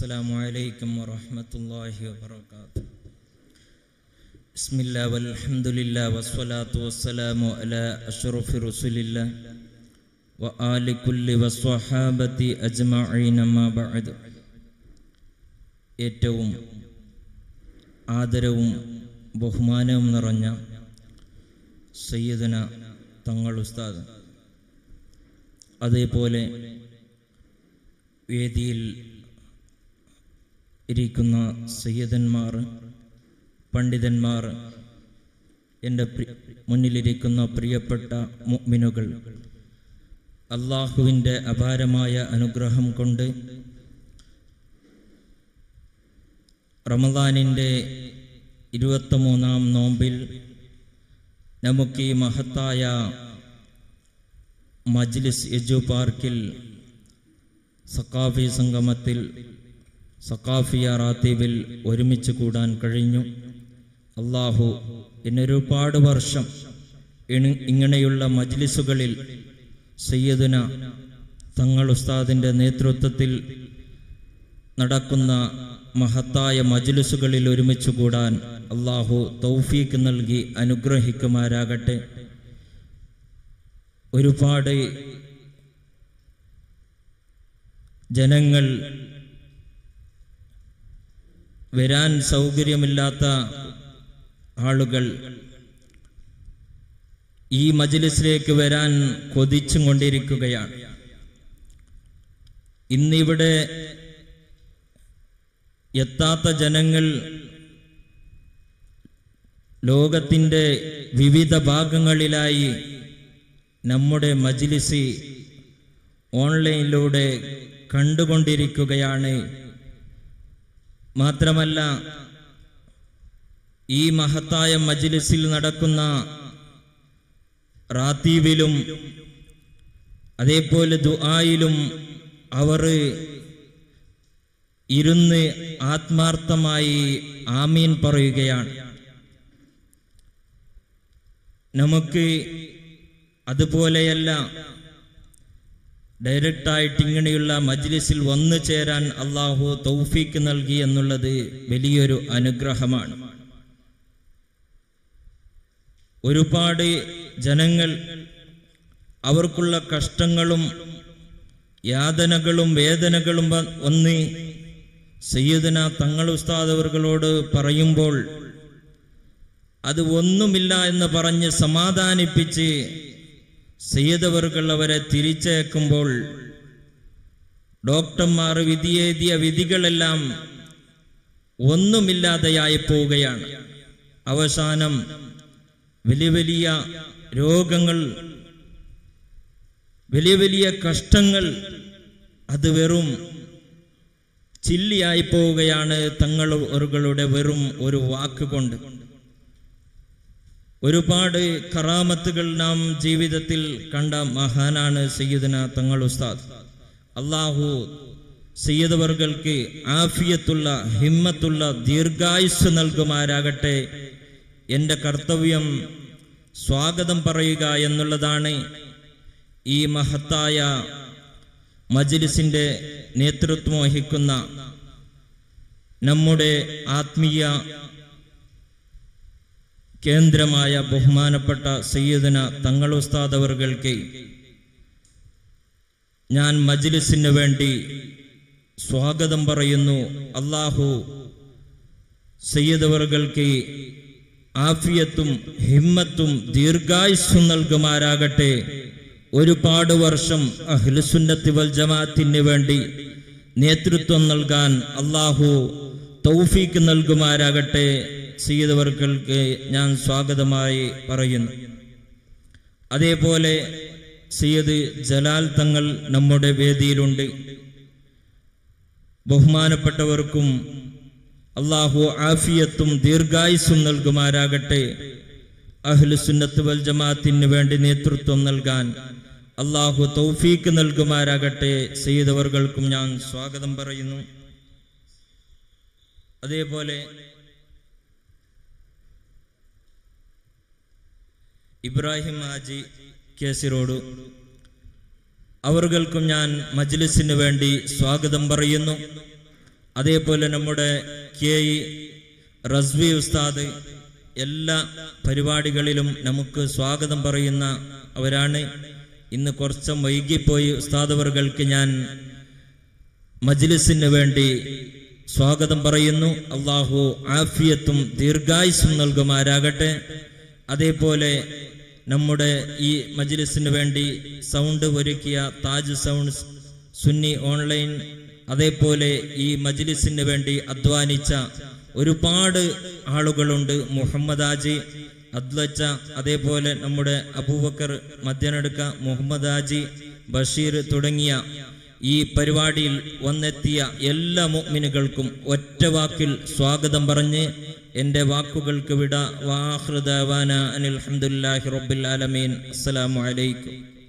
السلام عليكم ورحمة الله وبركاته بسم الله والحمد لله والصلاة والسلام على أشرف رسول الله وآل كل والصحابة أجمعين ما بعد ഏറ്റവും ആദരവും ബഹുമാനവും നിറഞ്ഞ സയ്യിദന തങ്ങൾ ഉസ്താദ് അതേപോലെ വേദിയിൽ ഇരിക്കുന്ന സയ്യദന്മാർ പണ്ഡിതന്മാർ എൻ്റെ പ്രി- മുന്നിലിരിക്കുന്ന പ്രിയപ്പെട്ട മുഅ്മിനുകൾ അള്ളാഹുവിൻ്റെ അപാരമായ അനുഗ്രഹം കൊണ്ട് റമദാനിൻ്റെ ഇരുപത്തിമൂന്നാം നോമ്പിൽ നമുക്ക് ഈ മഹത്തായ മജ്ലിസ് എജു പാർക്കിൽ സക്കാഫി സംഗമത്തിൽ സക്കാഫിയ റാത്തീബിൽ ഒരുമിച്ച് കൂടാൻ കഴിഞ്ഞു അള്ളാഹു എന്നൊരുപാട് വർഷം ഇണ- ഇങ്ങനെയുള്ള മജ്ലിസുകളിൽ സയ്യദുന തങ്ങൾ ഉസ്താദിൻ്റെ നേതൃത്വത്തിൽ നടക്കുന്ന മഹത്തായ മജ്ലിസുകളിൽ ഒരുമിച്ച് കൂടാൻ അള്ളാഹു തൗഫീക്ക് നൽകി അനുഗ്രഹിക്കുമാരാകട്ടെ ഒരുപാട് ജനങ്ങൾ വരാൻ സൗകര്യമില്ലാത്ത ആളുകൾ ഈ മജ്ലിസിലേക്ക് വരാൻ കൊതിച്ചും കൊണ്ടിരിക്കുകയാണ് ഇന്നിവിടെ എത്താത്ത ജനങ്ങൾ ലോകത്തിൻ്റെ വിവിധ ഭാഗങ്ങളിലായി നമ്മുടെ മജ്ലിസ് ഓൺലൈനിലൂടെ കണ്ടുകൊണ്ടിരിക്കുകയാണ് മാത്രമല്ല ഈ മഹത്തായ മജ്ലിസിൽ നടക്കുന്ന റാത്തീവിലും അതേപോലെ ദുആയിലും അവർ ഇരുന്ന് ആത്മാർത്ഥമായി ആമീൻ പറയുകയാണ് നമുക്ക് അതുപോലെയല്ല ഡയറക്റ്റായിട്ട് ഇങ്ങനെയുള്ള മജ്ലിസിൽ വന്നു ചേരാൻ അള്ളാഹു തൗഫീക്ക് നൽകി എന്നുള്ളത് വലിയൊരു അനുഗ്രഹമാണ് ഒരുപാട് ജനങ്ങൾ അവർക്കുള്ള കഷ്ടങ്ങളും യാതനകളും വേദനകളും വ- ഒന്ന് സയ്യിദന തങ്ങൾ ഉസ്താദ് അവർകളോട് പറയുമ്പോൾ അത് ഒന്നുമില്ല എന്ന് പറഞ്ഞ് സമാധാനിപ്പിച്ച് സയ്യദവർകൾ അവരെ തിരിച്ചയക്കുമ്പോൾ ഡോക്ടർമാർ വിധിയെഴുതിയ വിധികളെല്ലാം ഒന്നുമില്ലാതെയായി പോവുകയാണ് അവസാനം വലിയ വലിയ രോഗങ്ങൾ വലിയ വലിയ കഷ്ടങ്ങൾ അത് വെറും ചില്ലിയായി പോവുകയാണ് തങ്ങളുടെ വെറും ഒരു വാക്കുകൊണ്ട് ഒരുപാട് കറാമത്തുകൾ നാം ജീവിതത്തിൽ കണ്ട മഹാനാണ് സയ്യിദന തങ്ങൾ ഉസ്താദ് അള്ളാഹു സയ്യിദവർഗൾക്ക് ആഫിയത്തുള്ള ഹിമ്മത്തുള്ള ദീർഘായുസ് നൽകുമാരാകട്ടെ എൻ്റെ കർത്തവ്യം സ്വാഗതം പറയുക എന്നുള്ളതാണ് ഈ മഹത്തായ മജ്ലിസിൻ്റെ നേതൃത്വം വഹിക്കുന്ന നമ്മുടെ ആത്മീയ കേന്ദ്രമായ ബഹുമാനപ്പെട്ട സയ്യിദന തങ്ങൾ ഉസ്താദ് അവർക്ക് ഞാൻ മജ്ലിസിന് വേണ്ടി സ്വാഗതം പറയുന്നു അള്ളാഹു സയ്യിദ് അവർക്ക് ആഫിയത്തും ഹിമ്മത്തും ദീർഘായുസ്സും നൽകുമാരാകട്ടെ ഒരുപാട് വർഷം അഹ്ലുസുന്നത്തി വൽ ജമാഅത്തിന് വേണ്ടി നേതൃത്വം നൽകാൻ അള്ളാഹു തൗഫീക്ക് നൽകുമാരാകട്ടെ സയ്യിദവർക്കൾക്ക് ഞാൻ സ്വാഗതമായി പറയുന്നു അതേപോലെ സയ്യിദ് ജലാൽ തങ്ങൾ നമ്മുടെ വേദിയിലുണ്ട് ബഹുമാനപ്പെട്ടവർക്കും അള്ളാഹു ആഫിയത്തും ദീർഘായുസ്സും നൽകുമാരാകട്ടെ അഹ്ലു സുന്നത്ത് വൽ ജമാഅത്തിന് വേണ്ടി നേതൃത്വം നൽകാൻ അള്ളാഹു തൗഫീക്ക് നൽകുമാരാകട്ടെ സയ്യിദവർകൾക്കും ഞാൻ സ്വാഗതം പറയുന്നു അതേപോലെ ഇബ്രാഹിം ഹാജി കേസിറോഡ് അവർകൾക്കും ഞാൻ മജ്ലിസിന് വേണ്ടി സ്വാഗതം പറയുന്നു അതേപോലെ നമ്മുടെ കെ ഇ റസ്വി ഉസ്താദ് എല്ലാ പരിപാടികളിലും നമുക്ക് സ്വാഗതം പറയുന്ന അവരാണ് ഇന്ന് കുറച്ച് വൈകിപ്പോയി ഉസ്താദവറുകൾക്ക് ഞാൻ മജ്ലിസിന് വേണ്ടി സ്വാഗതം പറയുന്നു അള്ളാഹു ആഫിയത്തും ദീർഘായുസും നൽകുമാരാകട്ടെ അതേപോലെ നമ്മുടെ ഈ മജ്ലിസിന് വേണ്ടി സൗണ്ട് ഒരുക്കിയ താജ് സൗണ്ട്സ് സുന്നി ഓൺലൈൻ അതേപോലെ ഈ മജ്ലിസിന് വേണ്ടി അധ്വാനിച്ച ഒരുപാട് ആളുകളുണ്ട് മുഹമ്മദ് ആജി അദ്ലച്ച അതേപോലെ നമ്മുടെ അബൂബക്കർ മദ്യനെടുക്ക മുഹമ്മദ് ആജി ബഷീർ തുടങ്ങിയ ഈ പരിപാടിയിൽ വന്നെത്തിയ എല്ലാ മുഅ്മിനുകൾക്കും ഒറ്റ വാക്കിൽ സ്വാഗതം പറഞ്ഞ് എൻ്റെ വാക്കുകൾക്ക് വിട വാഹൃദാന അനിൽ അൽഹംദുലില്ലാഹി റബ്ബിൽ ആലമീൻ അസ്സലാമു അലൈക്കും